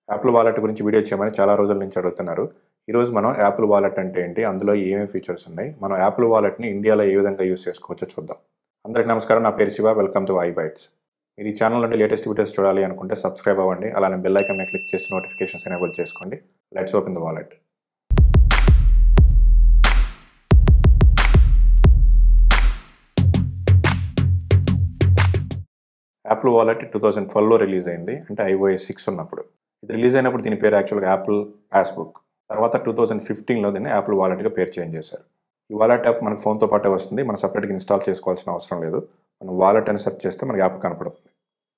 Apple wallet గురించి video చేయమని చాలా రోజుల నుంచి అడుగుతున్నారు ఈరోజు మనం యాపిల్ వాలెట్ అంటే ఏంటి అందులో ఏమేమి ఫీచర్స్ ఉన్నాయి మనం యాపిల్ వాలెట్ని ఇండియాలో ఏ విధంగా యూస్ చేసుకోవచ్చో చూద్దాం అందరికీ నమస్కారం నా పేరు Shiva welcome to I bytes మీరు ఈ ఛానల్ నుండి లేటెస్ట్ వీడియోస్ చూడాలి అనుకుంటే సబ్స్క్రైబ్ అవ్వండి అలానే బెల్ ఐకాన్ క్లిక్ చేసి నోటిఫికేషన్స్ ఎనేబుల్ చేసుకోండి let's open the wallet Apple wallet two thousand ట్వెల్వ్లో రిలీజ్ అయింది అంటే ఐఓఎస్ సిక్స్ ఉన్నప్పుడు ఇది రిలీజ్ అయినప్పుడు దీని పేరు యాక్చువల్గా యాపిల్ పాస్బుక్ తర్వాత టూ థౌజండ్ ఫిఫ్టీన్లో దీన్ని యాపిల్ వాలెట్గా పేరు చేంజ్ చేశారు ఈ వాలెట్ యాప్ మనకు ఫోన్తో పాటే వస్తుంది మనం సపరేట్గా ఇన్స్టాల్ చేసుకోవాల్సిన అవసరం లేదు మనం వాలెట్ అని సెర్చ్ చేస్తే మనకి యాప్ కనపడుతుంది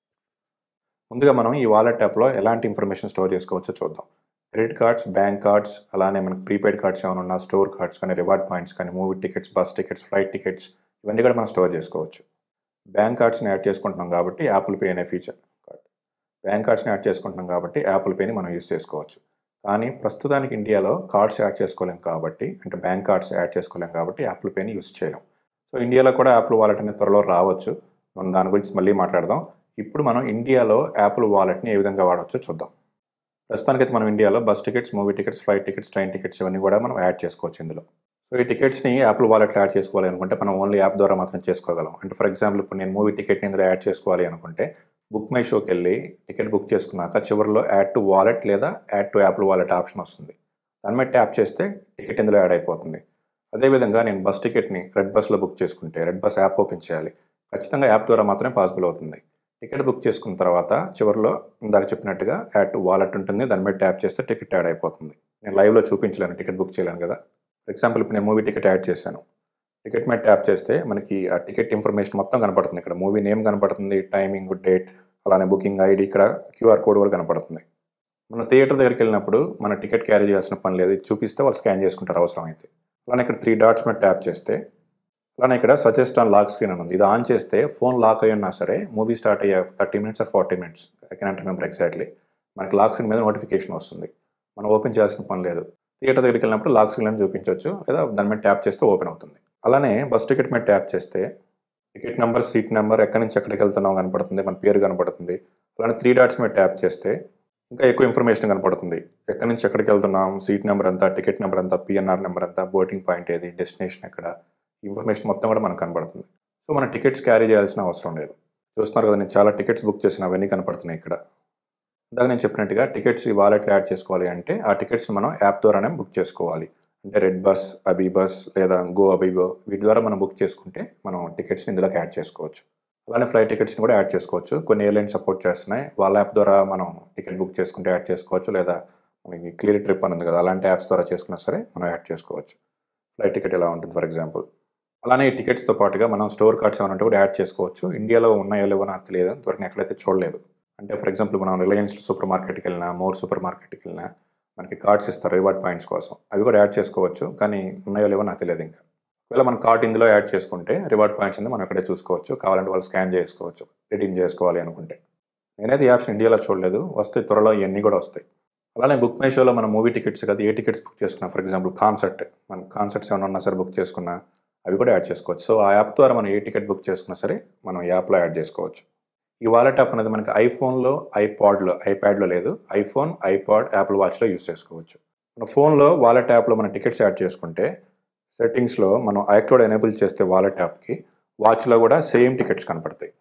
ముందుగా మనం ఈ వాలెట్ యాప్లో ఎలాంటి ఇన్ఫర్మేషన్ స్టోర్ చేసుకోవచ్చో చూద్దాం క్రెడిట్ కార్డ్స్ బ్యాంక్ కార్డ్స్ అలానే మనకి ప్రీపెయిడ్ కార్డ్స్ ఏమైనా ఉన్నా స్టోర్ కార్డ్స్ కానీ రివార్డ్ పాయింట్స్ కానీ movie tickets bus tickets flight tickets ఇవన్నీ కూడా మనం స్టోర్ చేసుకోవచ్చు బ్యాంక్ కార్డ్స్ని యాడ్ చేసుకుంటున్నాం కాబట్టి యాపిల్ పే అనే ఫీచర్ కార్డ్ బ్యాంక్ కార్డ్స్ని యాడ్ చేసుకుంటున్నాం కాబట్టి యాపిల్ పేని మనం యూస్ చేసుకోవచ్చు కానీ ప్రస్తుతానికి ఇండియాలో కార్డ్స్ యాడ్ చేసుకోలేం కాబట్టి అంటే బ్యాంక్ కార్డ్స్ యాడ్ చేసుకోలేం కాబట్టి యాపిల్ పేని యూస్ చేయలేం సో ఇండియాలో కూడా యాపిల్ వాలెట్ అనేది త్వరలో రావచ్చు మనం దాని గురించి మళ్ళీ మాట్లాడదాం ఇప్పుడు మనం ఇండియాలో యాపిల్ వాలెట్ని ఏ విధంగా వాడవచ్చో చూద్దాం ప్రస్తుతానికైతే మనం ఇండియాలో bus tickets movie tickets flight tickets train tickets ఇవన్నీ కూడా మనం యాడ్ చేసుకోవచ్చు ఇందులో సో ఈ టికెట్స్ని యాపిల్ వాలెట్లో యాడ్ చేసుకోవాలి అనుకుంటే మనం ఓన్లీ యాప్ ద్వారా మాత్రం చేసుకోగలం అంటే ఫర్ ఎగ్జాంపుల్ ఇప్పుడు నేను మూవీ టికెట్ని ఇందులో యాడ్ చేసుకోవాలి అనుకుంటే బుక్ మై షోకి వెళ్ళి టికెట్ బుక్ చేసుకున్నాక చివరిలో యాడ్ టు వాలెట్ లేదా add to Apple wallet option వస్తుంది దాని మీద ట్యాప్ చేస్తే టికెట్ ఇందులో యాడ్ అయిపోతుంది అదేవిధంగా నేను బస్ టికెట్ని రెడ్ బస్లో బుక్ చేసుకుంటే రెడ్ బస్ యాప్ ఓపెన్ చేయాలి ఖచ్చితంగా యాప్ ద్వారా మాత్రమే పాసిబుల్ అవుతుంది టికెట్ బుక్ చేసుకున్న తర్వాత చివరిలో ఇందాక చెప్పినట్టుగా యాడ్ టు వాలెట్ ఉంటుంది దాని మీద ట్యాప్ చేస్తే టికెట్ యాడ్ అయిపోతుంది నేను లైవ్లో చూపించలేను టికెట్ బుక్ చేయలేను కదా ఫర్ ఎగ్జాంపుల్ ఇప్పుడు నేను మూవీ టికెట్ యాడ్ చేశాను టికెట్ మీద ట్యాప్ చేస్తే మనకి ఆ టికెట్ ఇన్ఫర్మేషన్ మొత్తం కనపడుతుంది ఇక్కడ మూవీ నేమ్ కనపడుతుంది టైమింగ్ డేట్ అలానే బుకింగ్ ఐడి ఇక్కడ క్యూఆర్ కోడ్ కూడా కనపడుతుంది మనం థియేటర్ దగ్గరికి వెళ్ళినప్పుడు మన టికెట్ క్యారీ చేయాల్సిన పని లేదు ఇది చూపిస్తే వాళ్ళు స్కాన్ చేసుకుంటారు అవసరం అయితే అలానే ఇక్కడ త్రీ డాట్స్ మీద ట్యాప్ చేస్తే అలానే ఇక్కడ సజెస్ట్ ఆన్ లాక్ స్క్రీన్ అని ఉంది ఇది ఆన్ చేస్తే ఫోన్ లాక్ అయ్యి ఉన్నా సరే మూవీ స్టార్ట్ అయ్యే thirty minutes or forty minutes I can remember exactly మనకి లాక్ స్క్రీన్ మీద నోటిఫికేషన్ వస్తుంది మనం ఓపెన్ చేయాల్సిన పని లేదు థియేటర్ దగ్గరికి వెళ్ళినప్పుడు లాక్ స్క్రీన్ అని చూపించవచ్చు లేదా దాని మీద ట్యాప్ చేస్తే ఓపెన్ అవుతుంది అలానే బస్ టికెట్ మీద ట్యాప్ చేస్తే టికెట్ నెంబర్ సీట్ నెంబర్ ఎక్కడి నుంచి ఎక్కడికి వెళ్తున్నాం కనపడుతుంది మన పేరు కనపడుతుంది అలానే త్రీ డాట్స్ మీద ట్యాప్ చేస్తే ఇంకా ఎక్కువ ఇన్ఫర్మేషన్ కనపడుతుంది ఎక్కడి నుంచి ఎక్కడికి వెళ్తున్నాం సీట్ నెంబర్ ఎంత టికెట్ నెంబర్ ఎంత పిఎన్ఆర్ నెంబర్ ఎంత బోర్డింగ్ పాయింట్ ఏది డెస్టినేషన్ ఎక్కడ ఇన్ఫర్మేషన్ మొత్తం కూడా మనకు కనపడుతుంది సో మన టికెట్స్ క్యారీ చేయాల్సిన అవసరం లేదు చూస్తున్నారు కదా నేను చాలా టికెట్స్ బుక్ చేసిన అవన్నీ కనపడుతున్నాయి ఇక్కడ ఇందాక నేను చెప్పినట్టుగా టికెట్స్ ఈ వాలెట్లో యాడ్ చేసుకోవాలి అంటే ఆ టికెట్స్ మనం యాప్ ద్వారానే బుక్ చేసుకోవాలి అంటే రెడ్ బస్ అబీ బస్ లేదా గో అబీగో వీటి ద్వారా మనం బుక్ చేసుకుంటే మనం టికెట్స్ని ఇందులోకి యాడ్ చేసుకోవచ్చు అలానే ఫ్లైట్ టికెట్స్ని కూడా యాడ్ చేసుకోవచ్చు కొన్ని ఎయిర్లైన్స్ సపోర్ట్ చేస్తున్నాయి వాళ్ళ యాప్ ద్వారా మనం టికెట్ బుక్ చేసుకుంటే యాడ్ చేసుకోవచ్చు లేదా మనకి క్లియర్ ట్రిప్ అని ఉంది కదా అలాంటి యాప్స్ ద్వారా చేసుకున్నా సరే మనం యాడ్ చేసుకోవచ్చు ఫ్లైట్ టికెట్ ఎలా ఉంటుంది ఫర్ ఎగ్జాంపుల్ అలానే ఈ టికెట్స్తో పాటుగా మనం స్టోర్ కార్డ్స్ ఏమైనా కూడా యాడ్ చేసుకోవచ్చు ఇండియాలో ఉన్నాయో లేవో నాకు తెలియదు ఇంతవరకు ఎక్కడైతే చూడలేదు అంటే ఫర్ ఎగ్జాంపుల్ మనం రిలయన్స్ సూపర్ మార్కెట్కి వెళ్ళినా మోర్ సూపర్ మార్కెట్కి వెళ్ళినా మనకి కార్డ్స్ ఇస్తారు రివార్డ్ పాయింట్స్ కోసం అవి కూడా యాడ్ చేసుకోవచ్చు కానీ ఉన్నాయో లేవో నాకు తెలియదు ఇంకా ఒకవేళ మన కార్డ్ ఇందులో యాడ్ చేసుకుంటే రివార్డ్ పాయింట్స్ ఉంది మనం ఇక్కడే చూసుకోవచ్చు కావాలంటే వాళ్ళు స్కాన్ చేసుకోవచ్చు రిడీమ్ చేసుకోవాలి అనుకుంటే నేనైతే యాప్స్ ఇండియాలో చూడలేదు వస్తే త్వరలో ఇవన్నీ కూడా వస్తాయి అలానే బుక్ మై షోలో మన మూవీ టికెట్స్ కదా ఏ టికెట్స్ బుక్ చేసుకున్నా ఫర్ ఎగ్జాంపుల్ కాన్సర్ట్ మన కాన్సర్ట్స్ ఏమైనా ఉన్నా సరే బుక్ చేసుకున్నా అవి కూడా యాడ్ చేసుకోవచ్చు సో ఆ యాప్ ద్వారా మనం ఏ టికెట్ బుక్ చేసుకున్నా సరే మనం యాప్లో యాడ్ చేసుకోవచ్చు ఈ వాలెట్ యాప్ అనేది మనకి ఐఫోన్లో ఐపాడ్లో ఐప్యాడ్లో లేదు ఐఫోన్ ఐపాడ్ యాపిల్ వాచ్లో యూస్ చేసుకోవచ్చు మన ఫోన్లో వాలెట్ యాప్లో మన టికెట్స్ యాడ్ చేసుకుంటే సెట్టింగ్స్లో మనం ఐక్లోడ్ ఎనేబుల్ చేస్తే వాలెట్ యాప్కి వాచ్లో కూడా సేమ్ టికెట్స్ కనపడతాయి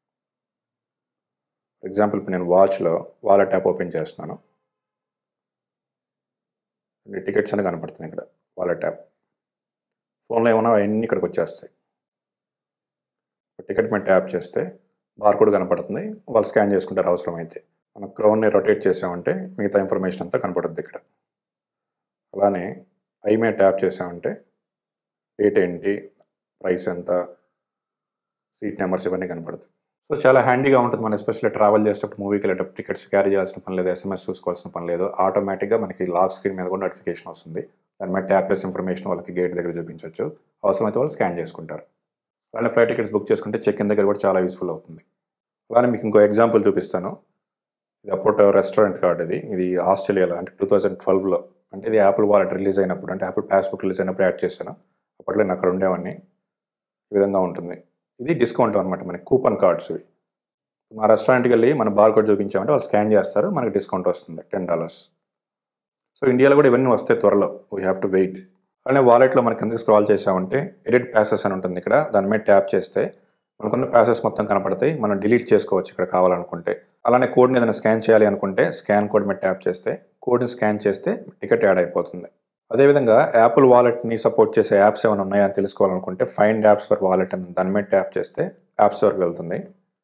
ఫర్ ఎగ్జాంపుల్ ఇప్పుడు నేను వాచ్లో వాలెట్ యాప్ ఓపెన్ చేస్తున్నాను టికెట్స్ అని కనపడుతుంది ఇక్కడ వాలెట్ యాప్ ఫోన్లో ఏమన్నా అవన్నీ ఇక్కడికి వచ్చేస్తాయి టికెట్ మీద ట్యాప్ చేస్తే బార్కోడ్ కనపడుతుంది వాళ్ళు స్కాన్ చేసుకుంటారు అవసరమైతే మనం క్రౌన్ని రొటేట్ చేసామంటే మిగతా ఇన్ఫర్మేషన్ అంతా కనపడుతుంది ఇక్కడ అలానే ఐ మీద ట్యాప్ చేసామంటే డేట్ ఏంటి ప్రైస్ ఎంత సీట్ నెంబర్స్ ఇవన్నీ కనపడుతుంది సో చాలా హ్యాండీగా ఉంటుంది మనం ఎస్పెషల్లీ ట్రావెల్ చేసేటప్పుడు మూవీకి వెళ్ళేటప్పుడు టికెట్స్ క్యారీ చేయాల్సిన పని లేదు ఎస్ఎంఎస్ చూసుకోవాల్సిన పని లేదు ఆటోమేటిక్గా మనకి లాక్ స్క్రీన్ మీద కూడా నోటిఫికేషన్ వస్తుంది దాని మీద ట్యాప్ చేసి ఇన్ఫర్మేషన్ వాళ్ళకి గేట్ దగ్గర చూపించవచ్చు అవసరమైతే వాళ్ళు స్కాన్ చేసుకుంటారు అలానే ఫ్లైట్ టికెట్స్ బుక్ చేసుకుంటే చెక్ ఇన్ దగ్గర కూడా చాలా యూస్ఫుల్ అవుతుంది అలానే మీకు ఇంకో ఎగ్జాంపుల్ చూపిస్తాను ఇది అపోటో రెస్టారెంట్ కార్డ్ ఇది ఇది ఆస్ట్రేలియాలో అంటే టూ థౌజండ్ ట్వెల్వ్లో అంటే ఇది యాపిల్ వాలెట్ రిలీజ్ అయినప్పుడు అంటే యాపిల్ పాస్బుక్ రిలీజ్ అయినప్పుడు యాడ్ చేశాను అప్పట్లో నేను అక్కడ ఉండేవాడిని ఈ విధంగా ఉంటుంది ఇది డిస్కౌంట్ అనమాట మనకి కూపన్ కార్డ్స్ ఇవి మా రెస్టారెంట్కి వెళ్ళి మన బార్ కోడ్ చూపించామంటే వాళ్ళు స్కాన్ చేస్తారు మనకి డిస్కౌంట్ వస్తుంది టెన్ డాలర్స్ సో ఇండియాలో కూడా ఇవన్నీ వస్తాయి త్వరలో వీ హ్యావ్ టు వెయిట్ అలానే వాలెట్లో మనకి కిందకి స్క్రాల్ చేసామంటే ఎడిట్ ప్యాసెస్ అని ఉంటుంది ఇక్కడ దాని మీద ట్యాప్ చేస్తే మనకున్న ప్యాసెస్ మొత్తం కనపడతాయి మనం డిలీట్ చేసుకోవచ్చు ఇక్కడ కావాలనుకుంటే అలానే కోడ్ని ఏదైనా స్కాన్ చేయాలి అనుకుంటే స్కాన్ కోడ్ మీద ట్యాప్ చేస్తే కోడ్ని స్కాన్ చేస్తే టికెట్ యాడ్ అయిపోతుంది అదేవిధంగా యాపిల్ వాలెట్ని సపోర్ట్ చేసే యాప్స్ ఏమైనా ఉన్నాయా అని తెలుసుకోవాలనుకుంటే ఫైండ్ యాప్స్ ఫర్ వాలెట్ అని దాని మీద ట్యాప్ చేస్తే యాప్స్ వరకు వెళ్తుంది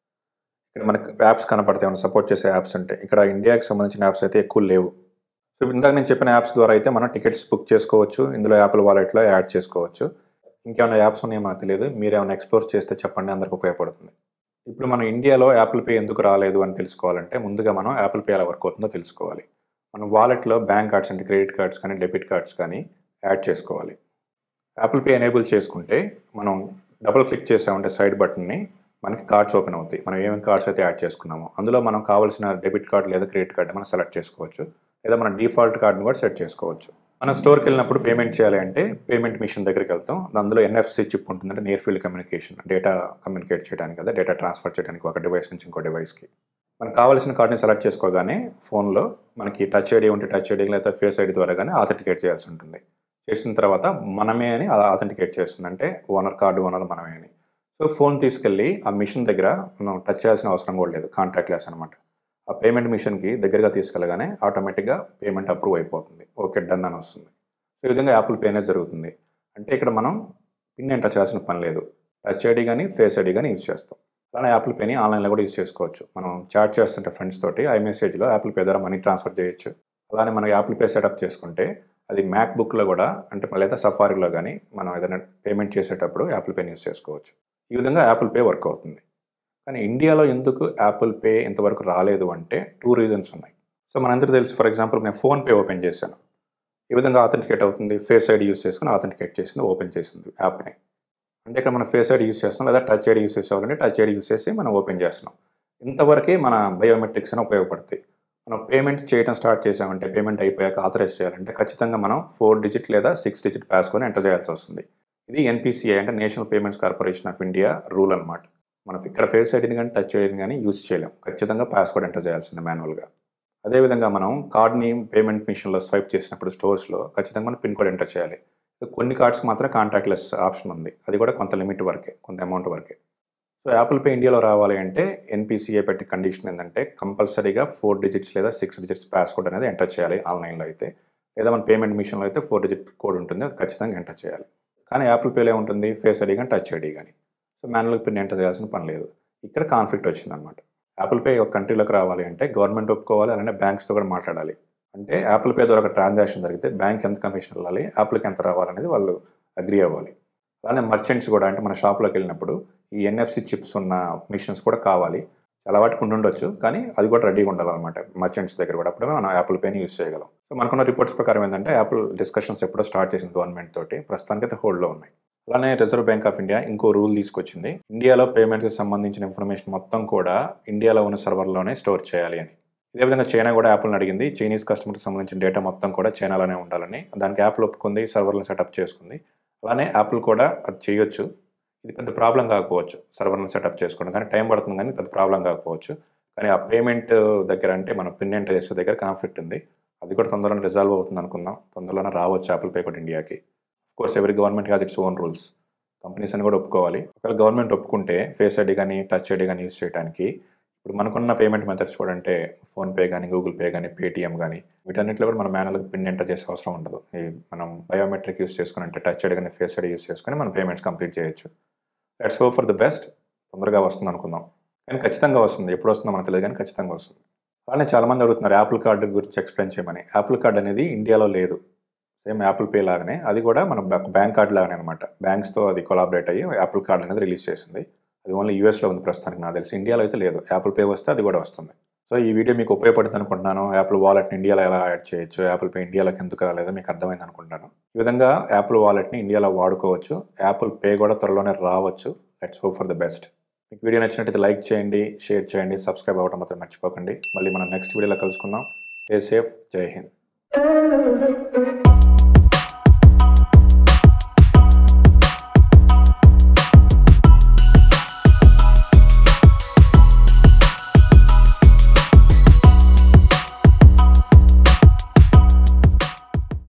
ఇక్కడ మనకి యాప్స్ కనపడతాయి ఏమైనా సపోర్ట్ చేసే యాప్స్ అంటే ఇక్కడ ఇండియాకి సంబంధించిన యాప్స్ అయితే ఎక్కువ లేవు సో ఇందాక నేను చెప్పిన యాప్స్ ద్వారా అయితే మనం టికెట్స్ బుక్ చేసుకోవచ్చు ఇందులో యాపిల్ వాలెట్లో యాడ్ చేసుకోవచ్చు ఇంకేమైనా యాప్స్ ఉన్నాయో మాకు తెలియదు మీరు ఏమైనా ఎక్స్ప్లోర్ చేస్తే చెప్పండి అందరికి ఉపయోగపడుతుంది ఇప్పుడు మనం ఇండియాలో యాపిల్ పే ఎందుకు రాలేదు అని తెలుసుకోవాలంటే ముందుగా మనం యాపిల్ పే ఎలా వర్క్ అవుతుందో తెలుసుకోవాలి మనం వాలెట్లో బ్యాంక్ కార్డ్స్ అంటే క్రెడిట్ కార్డ్స్ కానీ డెబిట్ కార్డ్స్ కానీ యాడ్ చేసుకోవాలి యాపిల్ పే ఎనేబుల్ చేసుకుంటే మనం డబుల్ క్లిక్ చేసామంటే సైడ్ బటన్ని మనకి కార్డ్స్ ఓపెన్ అవుతాయి మనం ఏమేమి కార్డ్స్ అయితే యాడ్ చేసుకున్నామో అందులో మనం కావాల్సిన డెబిట్ కార్డ్ లేదా క్రెడిట్ కార్డ్ మనం సెలెక్ట్ చేసుకోవచ్చు లేదా మన డిఫాల్ట్ కార్డును కూడా సెట్ చేసుకోవచ్చు మనం స్టోర్కి వెళ్ళినప్పుడు పేమెంట్ చేయాలి అంటే పేమెంట్ మిషన్ దగ్గరికి వెళ్తాం అందులో ఎన్ఎఫ్సి చిప్ ఉంటుందంటే near field communication data communicate చేయడానికి కదా డేటా ట్రాన్స్ఫర్ చేయడానికి ఒక డివైస్ నుంచి ఇంకో డివైస్కి మనకు కావాల్సిన కార్డ్ని సెలెక్ట్ చేసుకోగానే ఫోన్లో మనకి టచ్ ఐడి ఉంటే టచ్ ఐడి లేదా ఫేస్ ఐడి ద్వారా కానీ ఆథెంటికేట్ చేయాల్సి ఉంటుంది చేసిన తర్వాత మనమే అని అలా ఆథెంటికేట్ చేస్తుంది అంటే ఓనర్ కార్డు ఓనర్ మనమే అని సో ఫోన్ తీసుకెళ్ళి ఆ మిషన్ దగ్గర మనం టచ్ చేయాల్సిన అవసరం కూడా లేదు కాంటాక్ట్ లెస్ అనమాట ఆ పేమెంట్ మిషన్కి దగ్గరగా తీసుకెళ్ళగానే ఆటోమేటిక్గా పేమెంట్ అప్రూవ్ అయిపోతుంది ఓకే డన్ అని వస్తుంది సో ఈ విధంగా యాపిల్ పే అనేది జరుగుతుంది అంటే ఇక్కడ మనం పిన్ ఎంటర్ చేయాల్సిన పని లేదు టచ్ ఐడి కానీ ఫేస్ ఐడి కానీ యూజ్ చేస్తాం అలానే యాపిల్ పేని ఆన్లైన్లో కూడా యూజ్ చేసుకోవచ్చు మనం చాట్ చేస్తుంటే ఫ్రెండ్స్ తోటి ఐ మెసేజ్లో యాపిల్ పే ద్వారా మనీ ట్రాన్స్ఫర్ చేయొచ్చు అలానే మనం యాపిల్ పే సెటప్ చేసుకుంటే అది మ్యాక్ బుక్లో కూడా అంటే లేదా సఫారీలో కానీ మనం ఏదైనా పేమెంట్ చేసేటప్పుడు యాపిల్ పేని యూజ్ చేసుకోవచ్చు ఈ విధంగా యాపిల్ పే వర్క్ అవుతుంది కానీ ఇండియాలో ఎందుకు యాపిల్ పే ఇంతవరకు రాలేదు అంటే టూ రీజన్స్ ఉన్నాయి సో మనందరికీ తెలుసు ఫర్ ఎగ్జాంపుల్ నేను ఫోన్పే ఓపెన్ చేశాను ఈ విధంగా ఆథెంటికేట్ అవుతుంది ఫేస్ ఐడి యూస్ చేసుకుని ఆథెంటికేట్ చేసింది ఓపెన్ చేసింది యాప్ని అంటే ఇక్కడ మనం ఫేస్ ఐడి యూస్ చేస్తున్నాం లేదా టచ్ ఐడి యూస్ చేసేవాళ్ళని టచ్ ఐడి యూస్ చేసి మనం ఓపెన్ చేస్తున్నాం ఇంతవరకే మన బయోమెట్రిక్స్ అని ఉపయోగపడతాయి మనం పేమెంట్ చేయడం స్టార్ట్ చేసామంటే పేమెంట్ అయిపోయాక ఆథరైజ్ చేయాలంటే ఖచ్చితంగా మనం ఫోర్ డిజిట్ లేదా సిక్స్ డిజిట్ పాస్కొని ఎంటర్ చేయాల్సి వస్తుంది ఇది ఎన్పిసిఐ అంటే National Payments Corporation of India rule అనమాట మనం ఇక్కడ ఫేస్ ఐడిని కానీ టచ్ ఐడిని కానీ యూస్ చేయలేం ఖచ్చితంగా పాస్వర్డ్ ఎంటర్ చేయాల్సిందే మాన్యువల్గా అదేవిధంగా మనం కార్డ్ని పేమెంట్ మిషన్లో స్వైప్ చేసినప్పుడు స్టోర్స్లో ఖచ్చితంగా మనం పిన్ కోడ్ ఎంటర్ చేయాలి కొన్ని కార్డ్స్కి మాత్రం కాంటాక్ట్లెస్ ఆప్షన్ ఉంది అది కూడా కొంత లిమిట్ వరకే కొంత అమౌంట్ వరకే సో యాపిల్ పే ఇండియాలో రావాలి అంటే ఎన్పిసిఏ పెట్టి కండిషన్ ఏంటంటే కంపల్సరీగా ఫోర్ డిజిట్స్ లేదా సిక్స్ డిజిట్స్ పాస్కోడ్ అనేది ఎంటర్ చేయాలి ఆన్లైన్లో అయితే లేదా మన పేమెంట్ మిషన్లో అయితే ఫోర్ డిజిట్ కోడ్ ఉంటుంది అది ఖచ్చితంగా ఎంటర్ చేయాలి కానీ యాపిల్ పేలో ఉంటుంది ఫేస్ ఐడి కానీ టచ్ ఐడి కానీ సో మాన్యువల్ పిన్ ఎంటర్ చేయాల్సిన పని లేదు ఇక్కడ కాన్ఫ్లిక్ట్ వచ్చిందనమాట యాపిల్ పే ఒక కంట్రీలోకి రావాలి అంటే గవర్నమెంట్ ఒప్పుకోవాలి అలానే బ్యాంక్స్తో కూడా మాట్లాడాలి అంటే యాపిల్ పే ద్వారా ఒక ట్రాన్సాక్షన్ జరిగితే బ్యాంక్ ఎంత కమిషన్ వెళ్ళాలి యాప్లకి ఎంత రావాలనేది వాళ్ళు అగ్రి అవ్వాలి అలానే మర్చెంట్స్ కూడా అంటే మన షాప్లోకి వెళ్ళినప్పుడు ఈ ఎన్ఎఫ్సి చిప్స్ ఉన్న మిషన్స్ కూడా కావాలి చాలా వాటికి ఉండి ఉండొచ్చు కానీ అది కూడా రెడీగా ఉండాలన్నమాట మర్చెంట్స్ దగ్గర కూడా అప్పుడే మనం యాపిల్ పేని యూస్ చేయగలం సో మనకున్న రిపోర్ట్స్ ప్రకారం ఏంటంటే యాపిల్ డిస్కషన్స్ ఎప్పుడో స్టార్ట్ చేసింది గవర్నమెంట్ తోటి ప్రస్తుతానికి అయితే హోల్డ్లో ఉన్నాయి అలానే రిజర్వ్ బ్యాంక్ ఆఫ్ ఇండియా ఇంకో రూల్ తీసుకొచ్చింది ఇండియాలో పేమెంట్కి సంబంధించిన ఇన్ఫర్మేషన్ మొత్తం కూడా ఇండియాలో ఉన్న సర్వర్లోనే స్టోర్ చేయాలి అని ఇదే విధంగా చైనా కూడా యాప్లను అడిగింది చైనీస్ కస్టమర్కి సంబంధించిన డేటా మొత్తం కూడా చైనాలోనే ఉండాలని దానికి యాప్లు ఒప్పుకుంది సర్వర్లను సెటప్ చేసుకుంది అలానే యాప్లు కూడా అది చేయొచ్చు ఇది పెద్ద ప్రాబ్లం కాకపోవచ్చు సర్వర్లను సెటప్ చేసుకోవడం కానీ టైం పడుతుంది కానీ పెద్ద ప్రాబ్లం కాకపోవచ్చు కానీ ఆ పేమెంట్ దగ్గర అంటే మన పిన్ ఎంటర్ చేసే దగ్గర కాన్ఫ్లిక్ట్ ఉంది అది కూడా తొందరలో రిజాల్వ్ అవుతుంది అనుకుందాం తొందరలోనే రావచ్చు యాపిల్ పే కూడా ఇండియాకి కోర్స్ ఎవరి government has its own rules companies అని కూడా ఒప్పుకోవాలి ఒకవేళ గవర్నమెంట్ ఒప్పుకుంటే ఫేస్ ఐడి కానీ టచ్ ఐడి కానీ యూస్ చేయడానికి ఇప్పుడు మనకున్న పేమెంట్ మెథడ్స్ కూడా అంటే ఫోన్పే కానీ గూగుల్ పే కానీ పేటిఎం కానీ వీటన్నిటిలో కూడా మనం మాన్యువల్గా పిన్ ఎంటర్ చేసే అవసరం ఉండదు ఈ మనం బయోమెట్రిక్ యూస్ చేసుకుని అంటే టచ్ ఐడి కానీ ఫేస్ ఐడి యూస్ చేసుకొని మనం పేమెంట్స్ కంప్లీట్ చేయొచ్చు let's hope for the best తొందరగా వస్తుంది అనుకుందాం కానీ ఖచ్చితంగా వస్తుంది ఎప్పుడు వస్తుందో మనకు తెలియదు కానీ ఖచ్చితంగా వస్తుంది అలానే చాలామంది అడుగుతున్నారు యాపిల్ కార్డు గురించి ఎక్స్ప్లెయిన్ చేయమని యాపిల్ కార్డ్ అనేది ఇండియాలో లేదు సేమ్ యాపిల్ పే లాగానే అది కూడా మన బ్యాంక్ కార్డ్ లాగానే అనమాట బ్యాంక్స్తో అది కొలాబరేట్ అయ్యి యాపిల్ కార్డ్ అనేది రిలీజ్ చేసింది అది ఓన్లీ యూఎస్లో ఉంది ప్రస్తుతానికి నాకు తెలిసి ఇండియాలో అయితే లేదు యాపిల్ పే వస్తే అది కూడా వస్తుంది సో ఈ వీడియో మీకు ఉపయోగపడుతుంది అనుకుంటున్నాను యాపిల్ వాలెట్ని ఇండియాలో ఎలా యాడ్ చేయొచ్చు యాపిల్ పే ఇండియాలోకి ఎందుకు రాలేదో మీకు అర్థమైంది అనుకుంటాను ఈ విధంగా యాపిల్ వాలెట్ని ఇండియాలో వాడుకోవచ్చు యాపిల్ పే కూడా త్వరలోనే రావచ్చు let's hope for the best మీకు వీడియో నచ్చినట్టయితే లైక్ చేయండి షేర్ చేయండి సబ్స్క్రైబ్ అవ్వడం మాత్రం మర్చిపోకండి మళ్ళీ మనం నెక్స్ట్ వీడియోలో కలుసుకుందాం స్టే సేఫ్ జై హింద్